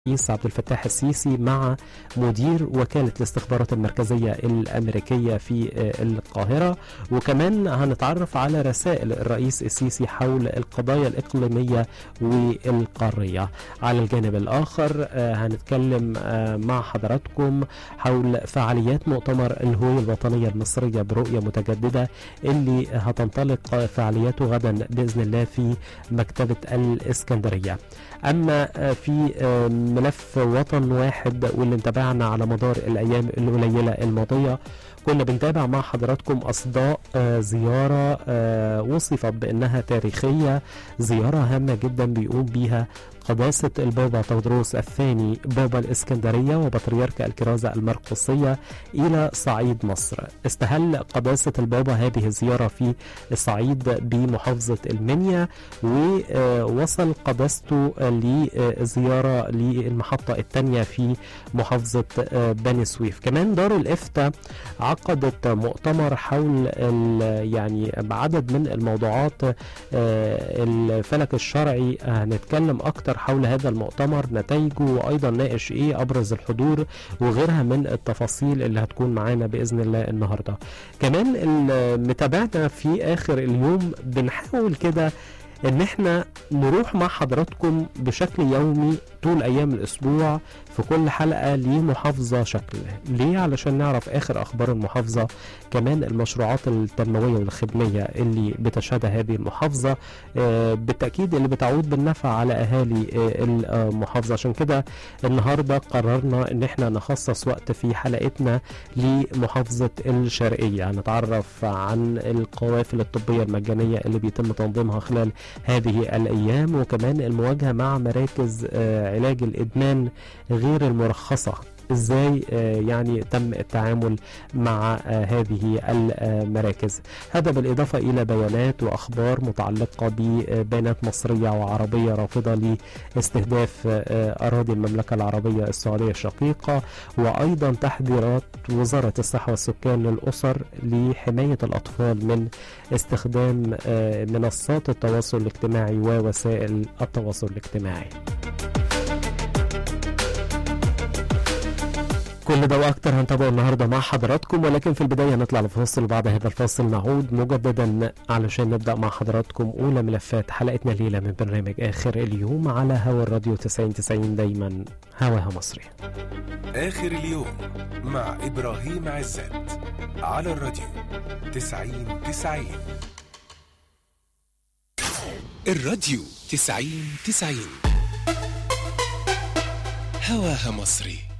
الرئيس عبد الفتاح السيسي مع مدير وكالة الاستخبارات المركزية الأمريكية في القاهرة وكمان هنتعرف على رسائل الرئيس السيسي حول القضايا الإقليمية والقارية على الجانب الآخر هنتكلم مع حضراتكم حول فعاليات مؤتمر الهوية الوطنية المصرية برؤية متجددة اللي هتنطلق فعالياته غدا بإذن الله في مكتبة الإسكندرية أما في ملف وطن واحد واللي انتبعنا على مدار الايام القليله الماضيه كنا بنتابع مع حضراتكم اصداء زياره وصفت بانها تاريخيه زياره هامه جدا بيقوم بيها قداسة البابا تودروس الثاني بابا الإسكندرية وبطريرك الكرازة المرقسية إلى صعيد مصر استهل قداسة البابا هذه الزيارة في الصعيد بمحافظة المنيا ووصل قداسته لزيارة للمحطة الثانية في محافظة بني سويف كمان دار الإفتاء عقدت مؤتمر حول يعني بعدد من الموضوعات الفلك الشرعي هنتكلم أكتر حول هذا المؤتمر نتائجه وايضا ناقش ايه ابرز الحضور وغيرها من التفاصيل اللي هتكون معانا باذن الله النهارده كمان متابعنا في اخر اليوم بنحاول كده ان احنا نروح مع حضراتكم بشكل يومي طول ايام الاسبوع في كل حلقه لمحافظه شكل ليه علشان نعرف اخر اخبار المحافظه كمان المشروعات التنمويه والخدميه اللي بتشهدها هذه المحافظه آه بالتاكيد اللي بتعود بالنفع على اهالي آه المحافظه عشان كده النهارده قررنا ان احنا نخصص وقت في حلقتنا لمحافظه الشرقيه هنتعرف عن القوافل الطبيه المجانيه اللي بيتم تنظيمها خلال هذه الايام وكمان المواجهه مع مراكز آه علاج الادمان غير المرخصه ازاي يعني تم التعامل مع هذه المراكز هذا بالاضافه الى بيانات واخبار متعلقه ببيانات مصريه وعربيه رافضه لاستهداف اراضي المملكه العربيه السعوديه الشقيقه وايضا تحذيرات وزاره الصحه والسكان للاسر لحمايه الاطفال من استخدام منصات التواصل الاجتماعي ووسائل التواصل الاجتماعي كل ده واكتر هنتابعه النهارده مع حضراتكم ولكن في البدايه نطلع لفاصل بعد هذا الفاصل نعود مجددا علشان نبدا مع حضراتكم اولى ملفات حلقتنا الليله من برنامج اخر اليوم على هوا الراديو 90 90 دايما هواها مصري. اخر اليوم مع ابراهيم عزت على الراديو 90 90 الراديو 90 90 هواها مصري